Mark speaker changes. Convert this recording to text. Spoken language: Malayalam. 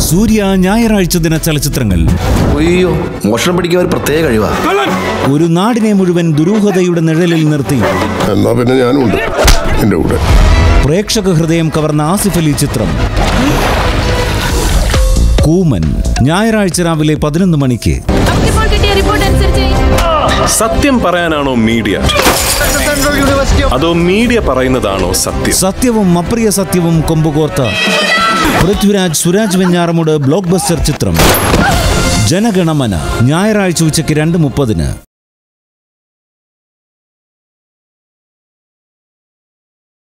Speaker 1: സൂര്യ ഞായറാഴ്ച ദിന ചലച്ചിത്രങ്ങൾ
Speaker 2: അയ്യോ മോഷണം പിടിക്കാൻ ഒരു പ്രത്യേക കഴിവാ
Speaker 1: ഒരു നാടിനെ മുഴുവൻ ദുരൂഹതയുടെ നിഴലിൽ നിർത്തി
Speaker 3: എന്നാ പിന്നെ ഞാനും ഉണ്ട് എൻ്റെ കൂടെ
Speaker 1: പ്രേക്ഷക ഹൃദയം കവർന്ന ആസിഫ് അലി ചിത്രം കൂമൻ ഞായറാഴ്ച രാവിലെ പതിനൊന്ന് മണിക്ക്
Speaker 4: നമുക്കിപ്പോൾ കിട്ടിയ റിപ്പോർട്ട് അനുസരിച്ച്
Speaker 5: സത്യം പറയാനാണോ മീഡിയ അതോ മീഡിയ പറയുന്നതാണോ സത്യം
Speaker 1: സത്യവും അപ്രിയ സത്യവും കൊമ്പുകോർത്ത പൃഥ്വിരാജ് സുരാജ് വെഞ്ഞാറമൂട് ബ്ലോക്ക് ബസ്റ്റർ ചിത്രം ജനഗണമന ഞായറാഴ്ച ഉച്ചയ്ക്ക് രണ്ട് മുപ്പതിന്